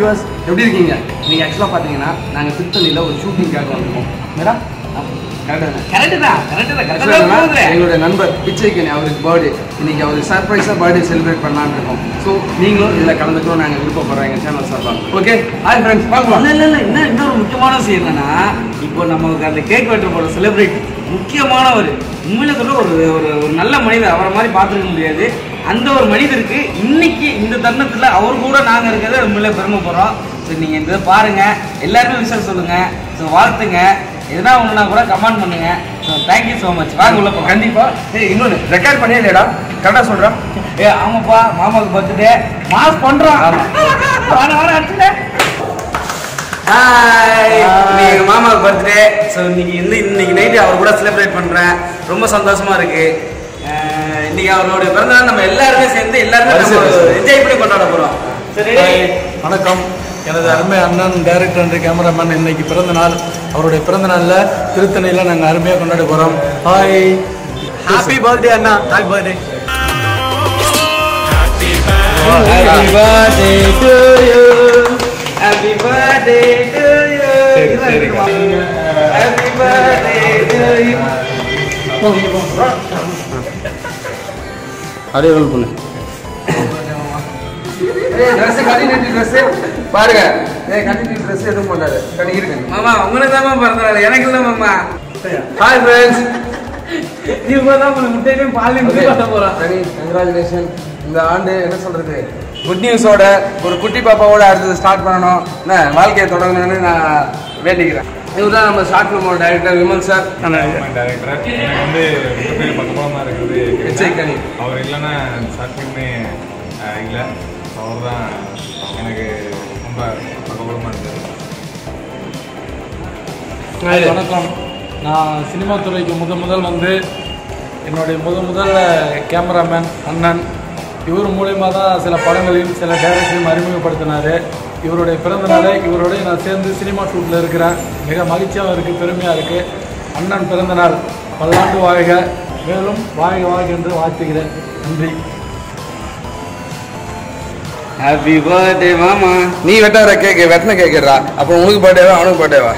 Viewers எப்படி இருக்கீங்க இன்னைக்கு ஆக்சுவலாக பார்த்தீங்கன்னா நாங்கள் திருத்தணியில் ஒரு ஷூட்டிங்காக வந்திருக்கோம் மேடா கரெக்டாக கரெக்டு தான் கரெக்டு தான் Actually கரெக்டாக என்னன்னா, போகுது எங்களுடைய நண்பர் பிச்சைக்கனி அவருக்கு பர்த்டே இன்னைக்கு அவர் சர்ப்ரைஸாக பர்த்டே செலிப்ரேட் பண்ணலான்னு இருக்கோம் ஸோ நீங்களும் இதில் கலந்துக்கணும் நாங்கள் விருப்பப்படுறோம் எங்கள் சேனல் சார்பாக ஓகே ஹாய் ஃப்ரெண்ட்ஸ் பார்க்கலாம் இல்ல இல்ல இல்ல இன்னும் இன்னொரு முக்கியமான விஷயம் என்னன்னா இப்போ நமக்கு அந்த கேக் வெட்டுற போற செலிபிரிட்டி முக்கியமானவர் உண்மையில சொல்ல ஒரு ஒரு ஒரு நல்ல மனிதர் அவரை மாதிரி பார்த்துருக்க முடியாது அந்த ஒரு மனிதருக்கு இன்னைக்கு இந்த தருணத்துல அவர் கூட நாங்க இருக்கிறத உண்மையில பெருமைப்படுறோம் ஸோ நீங்க இந்த இதை பாருங்க எல்லாருமே விஷயம் சொல்லுங்க ஸோ வாழ்த்துங்க எதனா ஒண்ணுனா கூட கமெண்ட் பண்ணுங்க ஸோ தேங்க்யூ ஸோ மச் வாங்க உள்ள போங்க கண்டிப்பாக ஏய் இன்னொன்று ரெக்கார்ட் பண்ணியே இல்லையடா கரெக்டாக சொல்கிறேன் ஏ ஆமாப்பா மாமாவுக்கு பர்த்டே மாஸ் பண்றோம் வாட வாட அடிச்சுட்டேன் ஹாய் இன்னைக்கு எங்க மாமாவுக்கு பர்த்டே ஸோ இன்னைக்கு இந்த இன்னைக்கு நைட்டு அவர் கூட செலிப்ரேட் பண்றேன் ரொம்ப சந்தோஷமா இருக்கு அஹ் இன்னைக்கு அவரோட பிறந்தநாள் நம்ம எல்லாருமே சேர்ந்து எல்லாருமே என்ஜாய் பண்ணி கொண்டாட போறோம் சரி ஹாய், வணக்கம் எனது அருமை அண்ணன் டைரக்டர் அண்ட் கேமராமேன் இன்னைக்கு பிறந்த நாள் அவருடைய பிறந்த நாளில் திருத்தணியில் நாங்கள் அருமையாக கொண்டாட போகிறோம் ஹாய் ஹாப்பி பர்த்டே அண்ணா happy birthday happy birthday to you happy birthday to you happy birthday to you அப்படியே ரோல் பண்ணு ஏய் ட்ரெஸ்ஸு கண்டினியூட்டி ட்ரெஸ்ஸு பாருங்க ஏய் கண்டினியூட்டி ட்ரெஸ் எதுவும் பண்ணாது கண்ணி இருக்கு மாமா உங்களுக்கு தான் பிறந்தநாள் எனக்கு இல்லை மாமா ஹாய் ஃப்ரெண்ட்ஸ் நீ தான் உங்களை முட்டையிலையும் பாலையும் காட்ட போறான் கனி கங்க்ராச்சுலேஷன் இந்த ஆண்டு என்ன சொல்றது குட் நியூஸோட ஒரு குட்டி பாப்பாவோட அடுத்தது ஸ்டார்ட் பண்ணணும் என்ன வாழ்க்கையை தொடங்கணும்னு நான் வேண்டிக்கிறேன் இவர் தான் நம்ம ஷார்ட் ஃபிலிமோட டைரக்டர் விமல் சார் டைரக்டர் எனக்கு வந்து மிகப்பெரிய பக்கபலமாக இருக்கிறது விஜய் கனி. அவர் இல்லைன்னா சாத்தியமே இல்லை அவர் தான் எனக்கு ரொம்ப பக்கபலமாக இருந்தது வணக்கம் நான் சினிமா துறைக்கு முத முதல் வந்து என்னுடைய முத முதல் கேமராமேன் அண்ணன் இவர் மூலயமா தான் சில படங்களையும் சில டைரக்டரையும் அறிமுகப்படுத்தினார் இவருடைய பிறந்த நாளை இவரோடய நான் சேர்ந்து சினிமா ஷூட்டில் இருக்கிறேன் மிக மகிழ்ச்சியாகவும் இருக்குது பெருமையாக இருக்குது அண்ணன் பிறந்த நாள் பல்லாண்டு வாழ்க மேலும் வாழ்க வாழ்க என்று வாழ்த்துகிறேன் நன்றி ஹாப்பி பர்த்டே மாமா நீ வெட்டார கேக்கு வெட்டின கேக்குறா அப்புறம் உனக்கு பர்த்டேவா அவனுக்கு பர்த்டேவா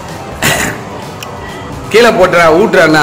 கீழே போட்டுறா ஊட்டுறா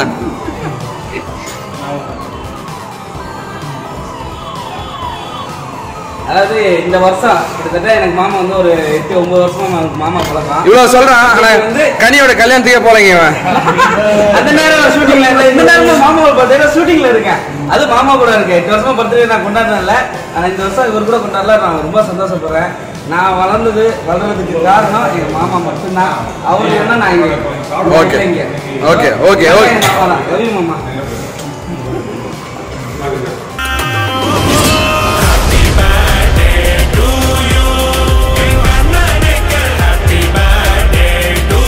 அதாவது இந்த வருஷம் கிட்டத்தட்ட எனக்கு மாமா வந்து ஒரு எட்டு ஒன்பது வருஷமா நமக்கு மாமா பழக்கம் இவ்வளவு சொல்றான் ஆனா வந்து- கனியோட கல்யாணத்துக்கே போலங்க இவன் அந்த நேரம் ஷூட்டிங்ல இல்லை இந்த நேரம் மாமாவோட பர்த்டே ஷூட்டிங்ல இருக்கேன் அது மாமா கூட இருக்கு எட்டு வருஷமா பர்த்டே நான் கொண்டாடினேன்ல ஆனா இந்த வருஷம் இவர் கூட கொண்டாடல நான் ரொம்ப சந்தோஷப்படுறேன் நான் வளர்ந்தது வளர்றதுக்கு காரணம் எங்க மாமா மட்டும்தான் அவரு என்ன நான் இங்க Okay. இங்க. Okay, okay, okay. எங்க மாமா தான். ரவி மாமா